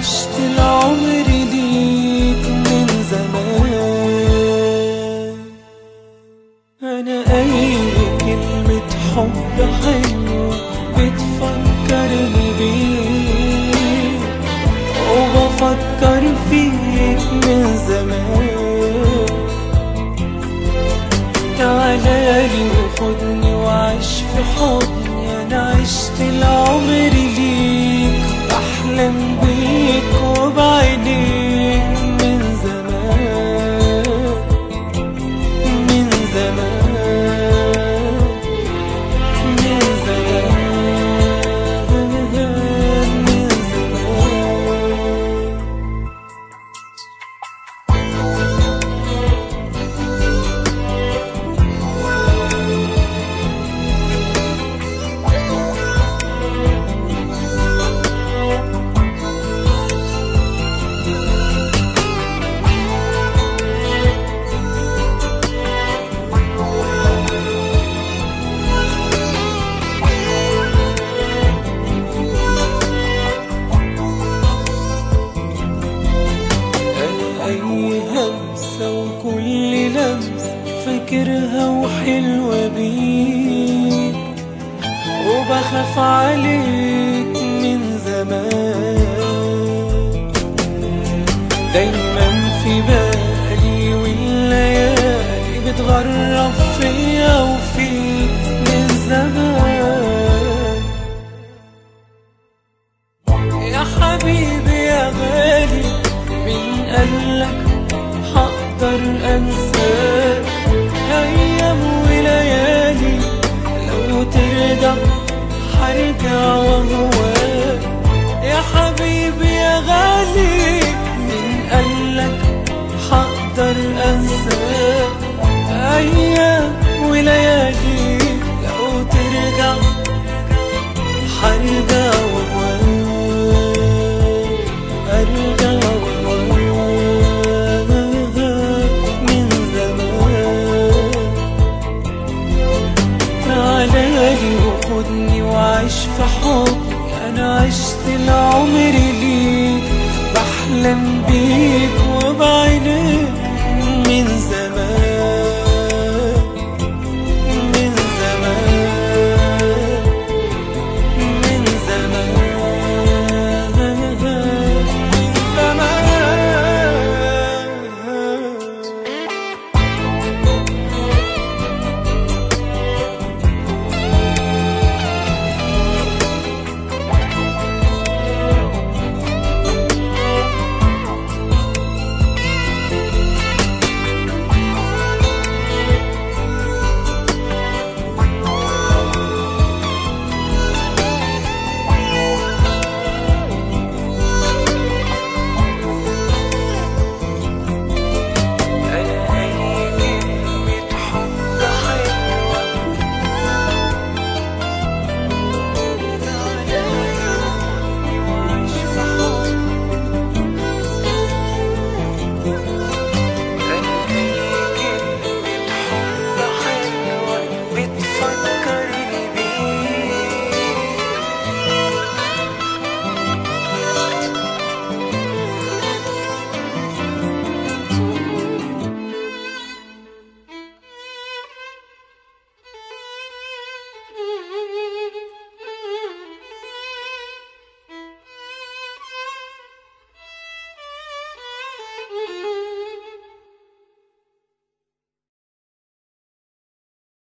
عشت العمر ليك من زمان أنا أي كلمة حب حلوة بتفكرني بيك وبفكر فيك من زمان تعالالي وخدني وعيش في حضني أنا عشت العمر ليك بحلم بيك وبعينيك من زمان من زمان من زمان من زمان أنا أي همسة وكل لمسة فاكرها وحلوة بيك وبخاف عليك من زمان دايما في بالي والليالي بتغرب فيا وفيك من زمان يا حبيبي يا غالي مين قالك حقدر انساك ايام وليالي لو ترجع حرجع وهواك يا حبيبي يا غالي مين قالك حقدر انساك ايام وليالي لو ترجع حرجع وهواك أرجع وهواك من زمان تعالالي وخدني وعيش في حضني أنا عشت العمر ليك بحلم بيك وبعينيك